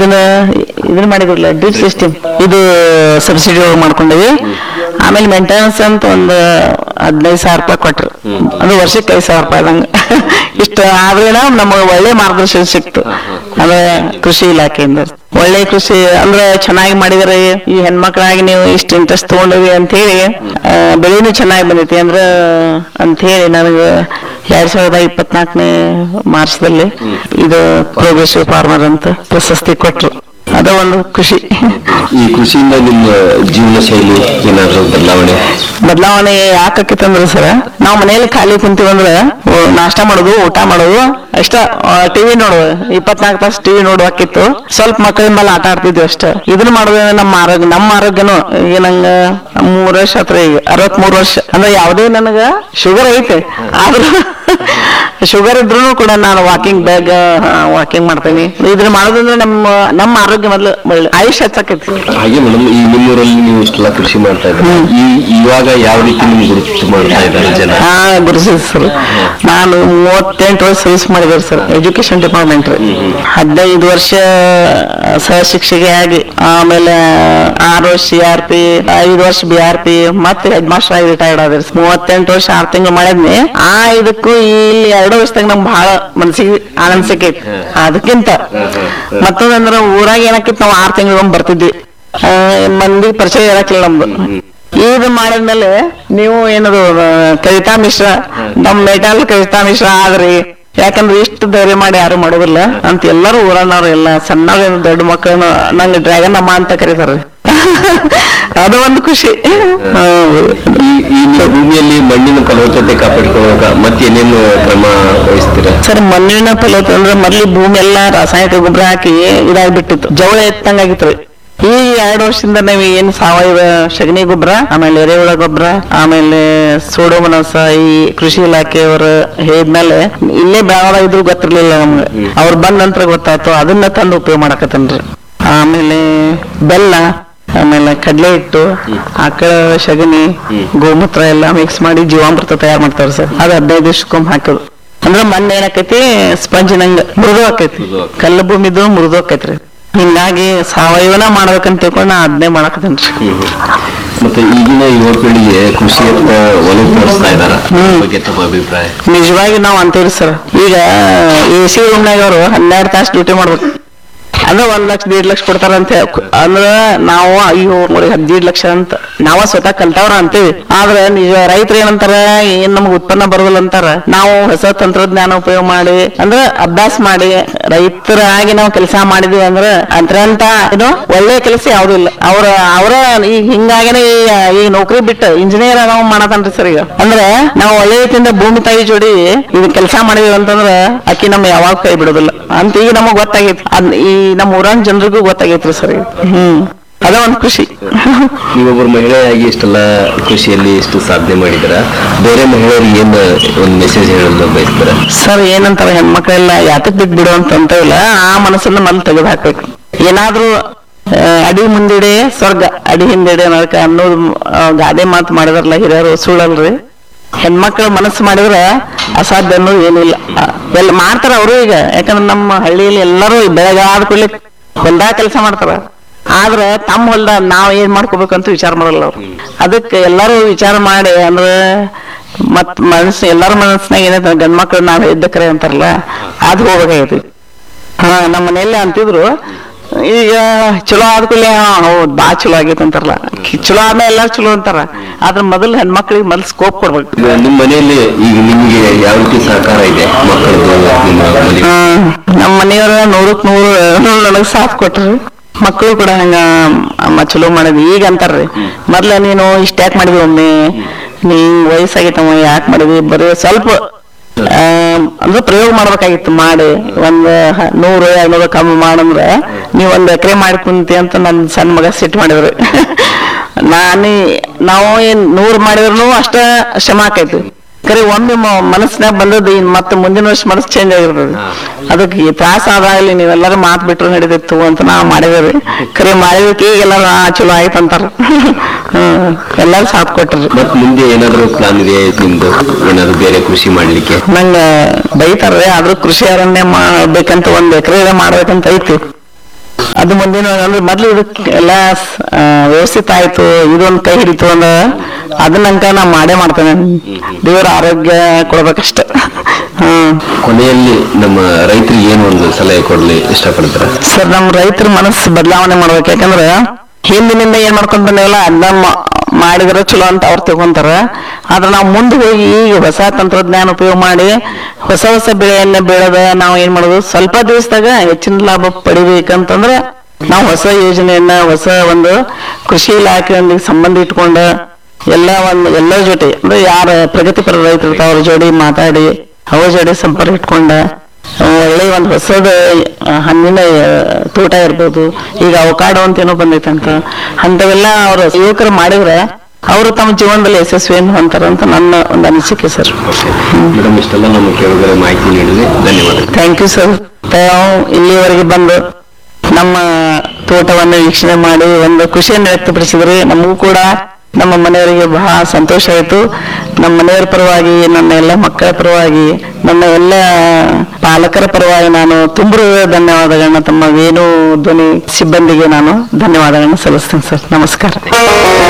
ಇದನ್ನ ಇದನ್ನ ಮಾಡಿದ್ರಲ್ಲ ಡ್ರಿಪ್ ಸಿಸ್ಟಮ್ ಇದು ಸಬ್ಸಿಡಿ ಮಾಡ್ಕೊಂಡೇವಿ ಆಮೇಲೆ ಮೇಂಟೆನೆನ್ಸ್ ಅಂತ ಒಂದು ಹದಿನೈದು ಸಾವಿರ ರೂಪಾಯಿ ಕೊಟ್ರು ಅದು ವರ್ಷಕ್ಕೆ ಐದು ಸಾವಿರ ರೂಪಾಯಿ ಆದಂಗ ಇಷ್ಟ ಆದ್ರೇನ ನಮಗೆ ಒಳ್ಳೆ ಮಾರ್ಗದರ್ಶನ ಸಿಕ್ತು ಅದ ಕೃಷಿ ಇಲಾಖೆಯಿಂದ ಒಳ್ಳೆ ಕೃಷಿ ಅಂದ್ರೆ ಚೆನ್ನಾಗಿ ಮಾಡಿದರೆ ಈ ಹೆಣ್ಮಕ್ಳಾಗಿ ನೀವು ಇಷ್ಟು ಇಂಟ್ರೆಸ್ಟ್ ತಗೊಂಡಿವಿ ಅಂತ ಹೇಳಿ ಆ, ಬೆಳೆನೂ ಚೆನ್ನಾಗಿ ಬಂದೈತಿ ಅಂದ್ರ ಅಂತ ಹೇಳಿ ನನಗೆ ಎರಡ್ ಸಾವಿರದ ಇಪ್ಪತ್ನಾಲ್ಕನೇ ಮಾರ್ಚ್ದಲ್ಲಿ ಇದು ಪ್ರೋಗ್ರೆಸಿವ್ ಫಾರ್ಮರ್ ಅಂತ ಪ್ರಶಸ್ತಿ ಕೊಟ್ರು ಅದ ಒಂದು ಖುಷಿ ಈ ಕೃಷಿಯಿಂದ ನಿಮ್ಮ ಜೀವನ ಶೈಲಿ ಏನಾದ್ರು ಬದಲಾವಣೆ ಬದಲಾವಣೆ ಯಾಕಂದ್ರೆ ಸರ್ ನಾವು ಮನೆಯಲ್ಲಿ ಖಾಲಿ ಕುಂತೀವಂದ್ರೆ ಓ, ನಾಷ್ಟ ಮಾಡೋದು ಊಟ ಮಾಡೋದು ಅಷ್ಟ ಟಿವಿ ನೋಡೋದು ಇಪ್ಪತ್ನಾಲ್ಕು ತಾಸು ಟಿವಿ ನೋಡುವಾಕಿತ್ತು ಸ್ವಲ್ಪ ಮಕ್ಕಳ ಮೇಲೆ ಆಟ ಆಡ್ತಿದ್ವಿ ಅಷ್ಟ ಇದನ್ನ ಮಾಡೋದ್ರಿಂದ ನಮ್ಮ ಆರೋಗ್ಯ ನಮ್ಮ ಆರೋಗ್ಯನು ಈಗ ನಂಗ ಮೂರ್ ವರ್ಷ ಹತ್ರ ಈಗ ಅರವತ್ಮೂರು ವರ್ಷ ಅಂದ್ರೆ ಯಾವುದೇ ನನಗ ಶುಗರ್ ಐತೆ ಆದ್ರೂ ಶುಗರ್ ಇದ್ರು ಕೂಡ ನಾನು ವಾಕಿಂಗ್ ಬ್ಯಾಗ್ ವಾಕಿಂಗ್ ಮಾಡ್ತೀನಿ ಇದನ್ನ ಮಾಡೋದ್ರಿಂದ ನಮ್ಮ ನಮ್ಮ ಆರೋಗ್ಯ ಮೊದಲು ಒಳ್ಳೆ ಆಯುಷ್ ಹೆಚ್ಚಾಕೈತಿ ಹಾಗೆ ಮೇಡಮ್ ಈ ನಿಮ್ಮೂರಲ್ಲಿ ನೀವು ಇಷ್ಟೆಲ್ಲ ಕೃಷಿ ಮಾಡ್ತಾ ಇದ್ದೀರಾ ಈ ಇವಾಗ ಯಾವ ರೀತಿ ನಿಮ್ಗೆ ಗುರುತು ಮಾಡ್ತಾ ಇದ್ದಾರೆ ಜನ ಹಾ ಗುರುಸಿದ್ ಸರ್ ನಾನು ಮೂವತ್ತೆಂಟು ವರ್ಷ ಸರ್ವಿಸ್ ಮಾಡಿದ್ರು ಸರ್ ಎಜುಕೇಶನ್ ಡಿಪಾರ್ಟ್ಮೆಂಟ್ ಹದಿನೈದು ವರ್ಷ ಸಹ ಶಿಕ್ಷಕಿ ಆಗಿ ಆಮೇಲೆ ಆರು ವರ್ಷ ಸಿ ಆರ್ ಪಿ ಐದು ವರ್ಷ ಬಿ ಆರ್ ಪಿ ಮತ್ತೆ ಹೆಡ್ ಮಾಸ್ಟರ್ ಆಗಿ ರಿಟೈರ್ಡ್ ಆದ್ರಿ ಮೂವತ್ತೆಂಟು ವರ್ಷ ಆರು ತಿಂಗಳು ಮಾಡಿದ್ನಿ ಆ ಇದಕ್ಕೂ ಇಲ್ಲಿ ಎರಡು ವರ್ಷದಾಗ ನಮ್ಗೆ ಬಹಳ ಮನಸ್ಸಿಗೆ ಆನಂದ ಸಿಕ್ಕೈತಿ ಅದಕ್ಕಿಂತ ಮತ್ತೊಂದಂದ್ರ ಊರಾಗ ಏನಕ್ಕಿತ್ತು ನಾವು ಆರು ತಿಂಗಳಿಗೊಮ್ಮೆ ಬರ್ತಿದ್ವಿ ಆ, ಮಂದಿ ಪರಿಚಯ ಇರಕ್ಕಿಲ್ಲ ನಮ್ದು ಇದು ಮಾಡಿದ್ಮೇಲೆ ನೀವು ಏನದು ಆ, ಕವಿತಾ ಮಿಶ್ರ ನಮ್ ಮೆಟಲ್ ಕವಿತಾ ಮಿಶ್ರ ಆದ್ರಿ ಯಾಕಂದ್ರೆ ಇಷ್ಟು ಧೈರ್ಯ ಮಾಡಿ ಯಾರು ಮಾಡೋದಿಲ್ಲ ಅಂತ ಎಲ್ಲರೂ ಊರನ್ನವ್ರು ಎಲ್ಲ ಸಣ್ಣ ದೊಡ್ಡ ಮಕ್ಕಳನ್ನು ನಂಗೆ ಡ್ರ್ಯಾಗನ್ ಅಮ್ಮ ಅಂತ ಕರೀತಾರೆ ಅದು ಒಂದು ಖುಷಿ ಹೌದು. ಈ ಈ ನಿಮ್ಮ ಭೂಮಿಯಲ್ಲಿ ಮಣ್ಣಿನ ಫಲವತ್ತತೆ ಕಾಪಾಡ್ಕೊಳ್ಳುವಾಗ ಮತ್ತೆ ಏನೇನು ಕ್ರಮ ವಹಿಸ್ತೀರಾ ಸರ್ ಮಣ್ಣಿನ ಫಲವತ್ತ ಅಂದ್ರೆ ಮೊದ್ಲು ಭೂಮಿ ಎಲ್ಲ ರಾಸಾಯನಿಕ ಗೊಬ್ಬರ ಹಾಕಿ ಇದಾಗ್ಬಿಟ್ಟಿತ್ತು ಜವಳ ಎತ್ತಂಗಾಗಿತ್ತು ಈ ಎರಡು ವರ್ಷದಿಂದ ನಾವು ಏನ್ ಸಾವಯವ ಸಗಣಿ ಗೊಬ್ಬರ ಆಮೇಲೆ ಎರೆಹುಳ ಗೊಬ್ಬರ ಆಮೇಲೆ ಸೋಡೋಮನಸ ಈ ಕೃಷಿ ಇಲಾಖೆಯವರು ಹೇಳಿದ್ಮೇಲೆ ಇಲ್ಲೇ ಬೆಳಗಾವ ಇದ್ರು ಗೊತ್ತಿರ್ಲಿಲ್ಲ ನಮ್ಗೆ ಅವ್ರು ಬಂದ ನಂತರ ಗೊತ್ತಾಯ್ತು ಅದನ್ನ ತಂದು ಉಪಯೋಗ ಮಾಡಕತ್ತನ್ರಿ ಆಮೇಲೆ ಬೆಲ್ಲ ಆಮೇಲೆ ಕಡಲೆ ಹಿಟ್ಟು ಆಕಳ ಸಗಣಿ ಗೋಮೂತ್ರ ಎಲ್ಲ ಮಿಕ್ಸ್ ಮಾಡಿ ಜೀವಾಮೃತ ತಯಾರು ಮಾಡ್ತಾರೆ ಸರ್ ಅದು ಹದಿನೈದು ದಿವಸಕ್ಕೊಮ್ಮೆ ಹಾಕೋದು ಅಂದ್ರೆ ಮಣ್ಣು ಏನಾಕೈತಿ ಸ್ಪಂಜಿನಂಗ ಮೃದು ಆಕೈತಿ ಕಲ್ಲು ಭೂಮಿದು ಮೃದು ಆಕೈತ್ರಿ ಹಿಂಗಾಗಿ ಸಾವಯವನ ಮಾಡ್ಬೇಕಂತ ತಿಳ್ಕೊಂಡು ನಾ ಅದನ್ನೇ ಮಾಡಕತ್ತೇನ್ರಿ ಮತ್ತೆ ಈಗಿನ ಯುವ ಪೀಳಿಗೆ ಕೃಷಿಯತ್ತ ಒಲವು ತೋರಿಸ್ತಾ ಇದಾರ ಬಗ್ಗೆ ತಮ್ಮ ಅಭಿಪ್ರಾಯ ನಿಜವಾಗಿ ನಾವು ಅಂತೀವಿ ಸರ್ ಈಗ ಎ ಸಿ ರೂಮ್ನಾಗ ಅವರು ಹನ್ನೆರಡು ತಾಸು ಡ್ಯೂಟಿ ಮಾಡ್ಬೇಕು ಅಂದ್ರೆ ಒಂದ್ ಲಕ್ಷ ದೇಡ್ ಲಕ್ಷ ಕೊಡ್ತಾರ ಅಂತ ಅಂದ್ರ ನಾವು ಅಯ್ಯೋ ನೋಡಿ ಹದಿನೈದು ಲಕ್ಷ ಅಂತ ನಾವ ಸ್ವತಃ ಕಲ್ತವ್ರ ಅಂತೀವಿ ಆದ್ರೆ ನಿಜ ರೈತರು ಏನಂತಾರ ಏನ್ ನಮ್ಗ್ ಉತ್ಪನ್ನ ಬರೋದಿಲ್ಲ ಅಂತಾರ ನಾವು ಹೊಸ ತಂತ್ರಜ್ಞಾನ ಉಪಯೋಗ ಮಾಡಿ ಅಂದ್ರೆ ಅಭ್ಯಾಸ ಮಾಡಿ ರೈತರಾಗಿ ನಾವು ಕೆಲಸ ಮಾಡಿದ್ವಿ ಅಂದ್ರೆ ಅದ್ರಂತ ಏನು ಒಳ್ಳೆ ಕೆಲಸ ಯಾವ್ದು ಇಲ್ಲ ಅವ್ರ ಅವರ ಈಗ ಹಿಂಗಾಗೇನೆ ಈ- ಈ ನೌಕರಿ ಬಿಟ್ಟು ಇಂಜಿನಿಯರ್ ನಾವು ಮಾಡತನ್ರಿ ಸರ್ ಈಗ ಅಂದ್ರೆ ನಾವು ಒಳ್ಳೆ ರೀತಿಯಿಂದ ಭೂಮಿ ತಾಯಿ ಜೋಡಿ ಇದು ಕೆಲಸ ಮಾಡಿದ್ವಿ ಅಂತಂದ್ರ ಅಕ್ಕಿ ನಮ್ಮ ಯಾವಾಗ ಕೈ ಬಿಡೋದಿಲ್ಲ ಅಂತ ಈಗ ನಮಗ್ ಗೊತ್ತಾಗೈತಿ ಅದ್ ಈ ನಮ್ಮ ಊರಾನ್ ಜನರಿಗೂ ಗೊತ್ತಾಗೈತ್ರಿ ಸರ್ ಈಗ. ಹ್ಮ್ ಅದ ಒಂದ್ ಖುಷಿ ನೀವೊಬ್ಬರು ಮಹಿಳೆಯಾಗಿ ಇಷ್ಟೆಲ್ಲ ಕೃಷಿಯಲ್ಲಿ ಇಷ್ಟು ಸಾಧನೆ ಮಾಡಿದ್ರ ಬೇರೆ ಮಹಿಳೆಯರಿಗೆ ಏನ್ ಒಂದು ಮೆಸೇಜ್ ಹೇಳಲು ಬಯಸ್ತಾರ ಸರ್ ಏನಂತಾರ ಹೆಣ್ಮಕ್ಳೆಲ್ಲ ಯಾತಕ್ ಬಿಟ್ಟು ಬಿಡು ಅಂತ ಇಲ್ಲ ಆ ಮನಸ್ಸನ್ನ ಮೊದ್ಲು ತೆಗೆದು ಹಾಕ್ಬೇಕು ಏನಾದ್ರೂ ಆ, ಅಡಿ ಮುಂದಿಡೆ ಸ್ವರ್ಗ ಅಡಿ ಹಿಂದಿಡೆ ಅನ್ನೋದಕ್ಕೆ ಅನ್ನೋದು ಆ, ಗಾದೆ ಮಾತು ಮಾಡಿದಾರಲ್ಲ ಹಿರಿಯರು ಸುಳ್ಳಲ್ರಿ ಹೆಣ್ಮಕ್ಳ ಮನಸ್ಸು ಮಾಡಿದ್ರ ಅಸಾಧ್ಯ ಅನ್ನೋದು ಏನಿಲ್ಲ ಆ, ಎಲ್ಲ ಮಾಡ್ತಾರ ಅವರು ಈಗ ಯಾಕಂದ್ರೆ ನಮ್ಮ ಹಳ್ಳಿಯಲ್ಲಿ ಎಲ್ಲರೂ ಬೆಳಗಾದ ಕೂಡಲೇ ಹೊಲ್ದಾಗ ಕೆಲಸ ಮಾಡ್ತಾರ ಆದ್ರ ತಮ್ಮ ಹೊಲ್ದಾಗ ನಾವ್ ಏನ್ ಮಾಡ್ಕೋಬೇಕಂತ ವಿಚಾರ ಮಾಡಲ್ಲ ಅವ್ರು ಅದಕ್ಕೆ ಎಲ್ಲರೂ ವಿಚಾರ ಮಾಡಿ ಅಂದ್ರೆ ಮತ್ ಮನಸ್ಸು ಎಲ್ಲರ ಮನಸ್ಸಿನಾಗ ಏನೈತೆ ಗಂಡ್ ಮಕ್ಳು ನಾವ್ ಇದ್ದಕ್ರೆ ಅಂತಾರಲ್ಲ ಅದು ಹೋಗ್ಬೇಕಾಗೈತಿ ಹಾ ನಮ್ಮ ಮನೆಯಲ್ಲೇ ಅಂತಿದ್ರು ಈಗ ಚಲೋ ಆದ್ಕೂಲೆ ಹೌದ್ ಬಾ ಚಲೋ ಆಗೈತೆ ಅಂತಾರಲ್ಲ ಕಿ- ಚಲೋ ಆದ್ಮೇಲೆ ಎಲ್ಲಾರು ಚಲೋ ಅಂತಾರ ಆದ್ರ ಮೊದಲು ಹೆಣ್ಮಕ್ಳಿಗೆ ಮೊದಲು ಸ್ಕೋಪ್ ಕೊಡ್ಬೇಕು ಈಗ ನಿಮ್ಮ ಮನೆಯಲ್ಲಿ ಈಗ ನಿಮಗೆ ಯಾವ ರೀತಿ ಸಹಕಾರ ಇದೆ ಮಕ್ಕಳದು ನಿಮ್ಮ ಮನೆ ಹ್ಮ್. ನಮ್ಮ ಮನೆಯವ್ರ ನೂರಕ್ ನೂರು ನನಗ್ ಸಾಥ್ ಕೊಟ್ರಿ ಮಕ್ಕಳು ಕೂಡ ಹಂಗ ಅಮ್ಮ ಚಲೋ ಮಾಡಿದ್ವಿ ಈಗ ಅಂತಾರ್ರಿ ಮೊದ್ಲ ನೀನು ಇಷ್ಟ ಯಾಕೆ ಮಾಡಿದ್ವಿ ಒಮ್ಮೆ ನೀ ವಯಸ್ಸಾಗೈತಮ್ಮ ಯಾಕೆ ಮಾಡಿದ್ವಿ ಬರೀ ಸ್ವಲ್ಪ ಆ, ಅಂದ್ರೆ ಪ್ರಯೋಗ ಮಾಡ್ಬೇಕಾಗಿತ್ತು ಮಾಡಿ ಒಂದ್ ಹ- ನೂರು ಎರಡ್ನೂರು ಕಮ್ಮಿ ಮಾಡಂದ್ರ ನೀವ್ ಒಂದ್ ಎಕರೆ ಮಾಡಿ ಕುಂತಿ ಅಂತ ನನ್ ಸಣ್ಣ ಮಗ ಸಿಟ್ಟು ಮಾಡಿದ್ರು ನಾನೇ ನಾವು ಏನ್ ನೂರ್ ಮಾಡಿದ್ರು ಅಷ್ಟ ಶ್ರಮ ಆಕೈತಿ ಕರೆ ಒಮ್ಮೆ ಮ- ಮನಸ್ಸಿನಾಗ ಬಂದದ್ದು ಇನ್ ಮತ್ತೆ ಮುಂದಿನ ವರ್ಷ ಮನಸ್ಸು ಚೇಂಜ್ ಆಗಿರ್ತದೆ ಅದಕ್ಕೆ ಈ ತ್ರಾಸ ಆದಾಗಲಿ ನೀವೆಲ್ಲರೂ ಮಾತು ಬಿಟ್ರು ನಡೀತಿತ್ತು ಅಂತ ನಾವು ಮಾಡಿದೇವ್ರಿ ಕರೆ ಮಾಡಿದಕ್ಕೆ ಈಗ ಎಲ್ಲರೂ ಆ ಚಲೋ ಆಯ್ತು ಅಂತಾರ ಹ್ಮ್ ಎಲ್ಲರೂ ಸಾಥ್ ಕೊಟ್ರಿ ಮತ್ ಮುಂದೆ ಏನಾದ್ರು ಪ್ಲಾನ್ ಇದೆ ನಿಮ್ದು ಏನಾದ್ರು ಬೇರೆ ಕೃಷಿ ಮಾಡ್ಲಿಕ್ಕೆ ನಂಗ ಬೈತಾರ್ರಿ ಆದ್ರೂ ಕೃಷಿ ಅರಣ್ಯ ಮಾಡ್ಬೇಕಂತ ಒಂದ್ ಎಕರೆ ಮಾಡ್ಬೇಕಂತ ಐತಿ ಅದು ಮುಂದಿನ ಅಂದ್ರೆ ಮೊದ್ಲು ಇದಕ್ಕೆ ಎಲ್ಲ ಸ್- ಆ, ವ್ಯವಸ್ಥಿತ ಆಯ್ತು ಇದೊಂದು ಕೈ ಹಿಡಿತು ಅಂದ ಅದನ್ನಂಕ ನಾ ಮಾಡೇ ಮಾಡ್ತೇನೆ ದೇವರ ಆರೋಗ್ಯ ಕೊಡ್ಬೇಕಷ್ಟ ಹ್ಮ್ ಕೊನೆಯಲ್ಲಿ ನಮ್ಮ ರೈತರಿಗೆ ಏನು ಒಂದು ಸಲಹೆ ಕೊಡ್ಲಿ ಇಷ್ಟಪಡ್ತಾರೆ ಸರ್ ನಮ್ಮ ರೈತರ ಮನಸ್ಸು ಬದಲಾವಣೆ ಮಾಡ್ಬೇಕು ಯಾಕಂದ್ರೆ ಹಿಂದಿನಿಂದ ಏನ್ ಮಾಡ್ಕೊಂಡ್ ಬಂದೇವಲ್ಲ ಅದನ್ನ ಮಾ- ಮಾಡಿದ್ರೆ ಚಲೋ ಅಂತ ಅವ್ರು ತಗೊಂತಾರ ಆದ್ರೆ ನಾವು ಮುಂದೆ ಹೋಗಿ ಈಗ ಹೊಸ ತಂತ್ರಜ್ಞಾನ ಉಪಯೋಗ ಮಾಡಿ ಹೊಸ ಹೊಸ ಬೆಳೆಯನ್ನ ಬೆಳೆದ ನಾವು ಏನ್ ಮಾಡೋದು ಸ್ವಲ್ಪ ದಿವಸದಾಗ ಹೆಚ್ಚಿನ ಲಾಭ ಪಡಿಬೇಕಂತಂದ್ರೆ ನಾವು ಹೊಸ ಯೋಜನೆಯನ್ನ ಹೊಸ ಒಂದು ಕೃಷಿ ಇಲಾಖೆಯೊಂದಿಗೆ ಸಂಬಂಧ ಇಟ್ಕೊಂಡ ಎಲ್ಲ ಒಂದು ಎಲ್ಲರ ಜೊತೆ ಅಂದ್ರೆ ಯಾರ ಪ್ರಗತಿಪರ ರೈತರು ಇರ್ತಾವ ಅವ್ರ ಜೋಡಿ ಮಾತಾಡಿ ಅವ್ರ ಜೋಡಿ ಸಂಪರ್ಕ ಇಟ್ಕೊಂಡ ಆ, ಒಳ್ಳೆ ಒಂದು ಹೊಸದ ಆ, ಹಣ್ಣಿನ ಆ, ತೋಟ ಇರ್ಬೋದು ಈಗ ಅವಕಾಡೋ ಅಂತ ಏನೋ ಬಂದೈತಂತ ಅಂತವೆಲ್ಲ ಅವ್ರ ಯುವಕರು ಮಾಡಿದ್ರೆ ಅವರು ತಮ್ಮ ಜೀವನದಲ್ಲಿ ಯಶಸ್ವಿಯನ್ನು ಹೊಂತಾರಂತ ನನ್ನ ಒಂದು ಅನಿಸಿಕೆ ಸರ್ ಮೇಡಮ್ ಇಷ್ಟೆಲ್ಲ ನಮ್ಮ ಕೇಳಿದರೆ ಮಾಹಿತಿ ನೀಡಿದೆ ಧನ್ಯವಾದ ಥ್ಯಾಂಕ್ ಯು ಸರ್ ತಾವು ಇಲ್ಲಿವರೆಗೆ ಬಂದು ನಮ್ಮ ತೋಟವನ್ನು ವೀಕ್ಷಣೆ ಮಾಡಿ ಒಂದು ಖುಷಿಯನ್ನು ವ್ಯಕ್ತಪಡಿಸಿದ್ರಿ ನಮಗೂ ಕೂಡ ನಮ್ಮ ಮನೆಯವರಿಗೆ ಬಹಳ ಸಂತೋಷ ಆಯಿತು ನಮ್ಮ ಮನೆಯವರ ಪರವಾಗಿ ನನ್ನ ಎಲ್ಲ ಮಕ್ಕಳ ಪರವಾಗಿ ನನ್ನ ಎಲ್ಲ ಪಾಲಕರ ಪರವಾಗಿ ನಾನು ತುಂಬ ಧನ್ಯವಾದಗಳನ್ನ ತಮ್ಮ ವೇಣು ಧ್ವನಿ ಸಿಬ್ಬಂದಿಗೆ ನಾನು ಧನ್ಯವಾದಗಳನ್ನ ಸಲ್ಲಿಸ್ತೇನೆ ಸರ್ ನಮಸ್ಕಾರ